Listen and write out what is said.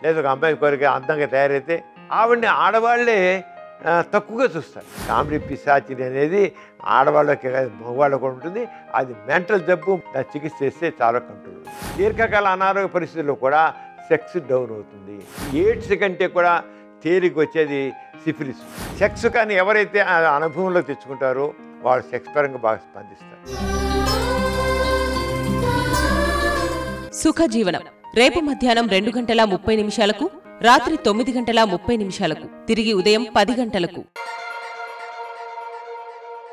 లేదా ఒక అమ్మాయి కోరిక అందంగా తయారైతే ఆవిడని ఆడవాళ్ళే ఆ, తక్కువగా చూస్తారు కామెడీ పిశాచిని అనేది ఆడవాళ్ళకి కాదు, మగవాళ్ళకు కూడా ఉంటుంది అది మెంటల్ జబ్బు దాన్ని చికిత్స చేస్తే చాలా కంట్రోల్ దీర్ఘకాల అనారోగ్య పరిస్థితుల్లో కూడా సెక్స్ డౌన్ అవుతుంది ఎయిడ్స్ కంటే కూడా తేలిక వచ్చేది సిఫిలిస్ సెక్స్ కానీ ఎవరైతే ఆ అనుభవంలో తెచ్చుకుంటారో వాళ్ళు సెక్స్ పరంగా బాగా స్పందిస్తారు సుఖజీవనం రేపు మధ్యాహ్నం రెండు గంటల ముప్పై నిమిషాలకు రాత్రి తొమ్మిది గంటల ముప్పై నిమిషాలకు తిరిగి ఉదయం పది గంటలకు